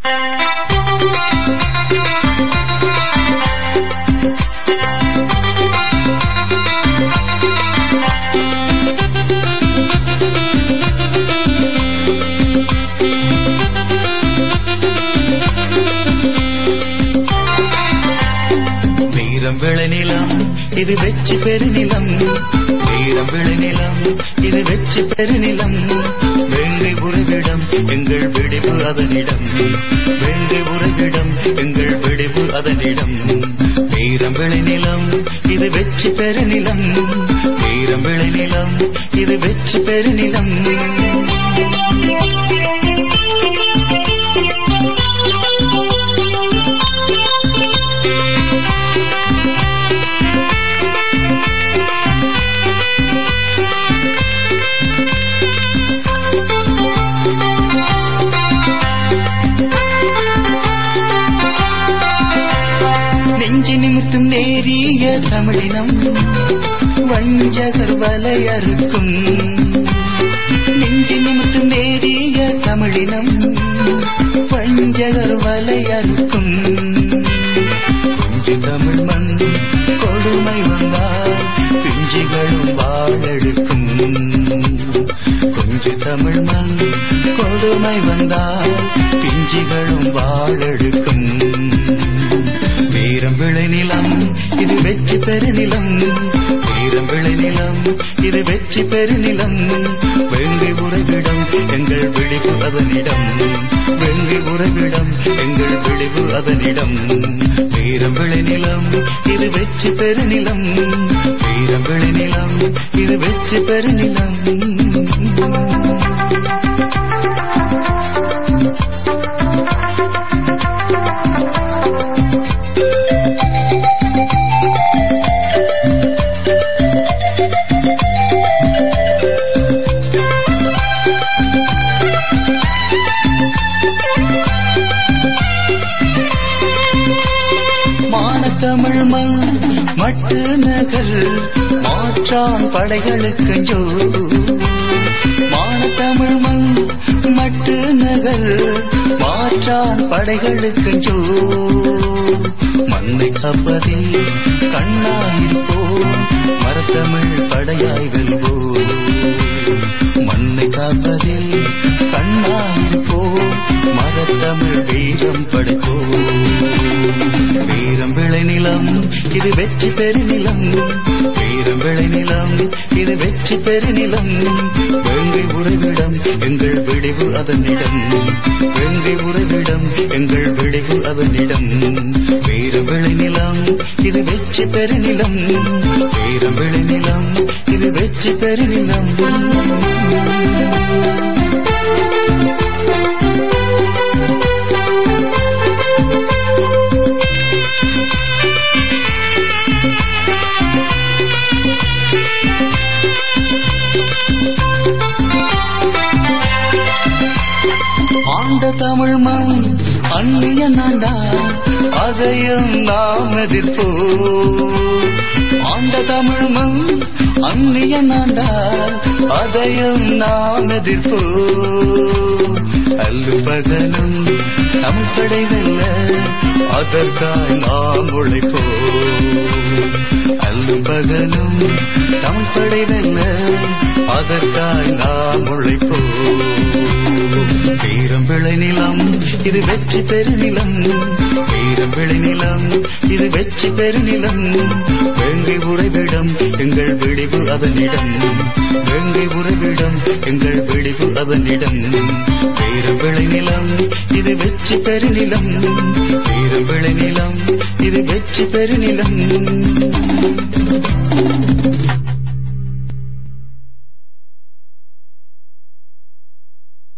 வீரம் விளைநிலம் இது வெற்றி பெருநிலம் வீரம் விளைநிலம் இது வெற்றி பெருநிலம் வேங்கை உறவிடம் எங்கள் விடிவு அதனிடம் வேங்கை உறவிடம் எங்கள் விடிவு அதனிடம் வீரம் விளைநிலம் இது வெற்றி பெருநிலம் வீரம் விளைநிலம் இது வெற்றி பெருநிலம் நெஞ்சு நிமித்தும் நேரிய தமிழினம் வஞ்சகர் வலையறுக்கும் நெஞ்சு நிமித்தும் நேரிய தமிழினம் வஞ்சகர் வலையறுக்கும் கொஞ்சு தமிழ் மண் கொடுமை வந்தால் பிஞ்சுகளும் வாழெடுக்கும் கொஞ்சு தமிழ் மண் கொடுமை வந்தால் பிஞ்சுகளும் வாழெடுக்கும் வீரம் விளைநிலம் இது வெற்றி பெருநிலம் வீரம் விளைநிலம் இது வெற்றி பெருநிலம் வெங்கை உறவிடம் எங்கள் விழிவு அதனிடம் வெங்கை உறவிடம் எங்கள் விழிவு அதனிடம் வீரம் விளைநிலம் இது வெற்றி பெருநிலம் வீரம் விளைநிலம் இது வெற்றி பெருநிலம் மானத்தமிழ் மண் மட்டு நகர் மாற்றான் படைகளுக்கு ஜோ மானத்தமிழ் மண் மட்டு நகர் மாற்றான் படைகளுக்கு ஜோ மண்ணை கப்பதில் கண்ணாயிருப்போம் மரத்தமிழ் படையாய் வெல்வோம் மண்ணை காப்பதில் கண்ணாயிருப்போம் மரத்தமிழ் வீரம் படைப்போம் வீரம் விளைநிலம் இது வெற்றி பெருநிலம் வீரம் விளைநிலம் இது வெற்றி பெருநிலம் வெங்கை உறவிடம் எங்கள் விடிவு அதனிடம் வெங்கை உறவிடம் எங்கள் விடிவு அதனிடம் வீரம் விளைநிலம் இது வெற்றி பெருநிலம் வீரம் விளைநிலம் இது வெற்றி பெருநிலம் ஆண்ட தமிழ் மண் அந்நிய நாண்டா அதையும் நாம் எதிர்ப்போ ஆண்ட தமிழ் மண் அந்நிய நாண்டா அதையும் நாம் எதிர்ப்போ அல்லு பகலும் தமிழ் படை வெல்ல அதற்காய் நாம் உழைப்போ அல்லு பகலும் தமிழ் படை வெல்ல அதற்காய் நாம் உழைப்போ வீரம் விளைநிலம் இது வெற்றி பெருநிலம் வீரம் விளைநிலம் இது வெற்றி பெருநிலம் வேங்கை உறைவிடம் எங்கள் விடிவு அதனிடம் வேங்கை உறைவிடம் எங்கள் விடிவு அதனிடம் வீரம் விளைநிலம் இது வெற்றி பெருநிலம் வீரம் விளைநிலம் இது வெற்றி பெருநிலம்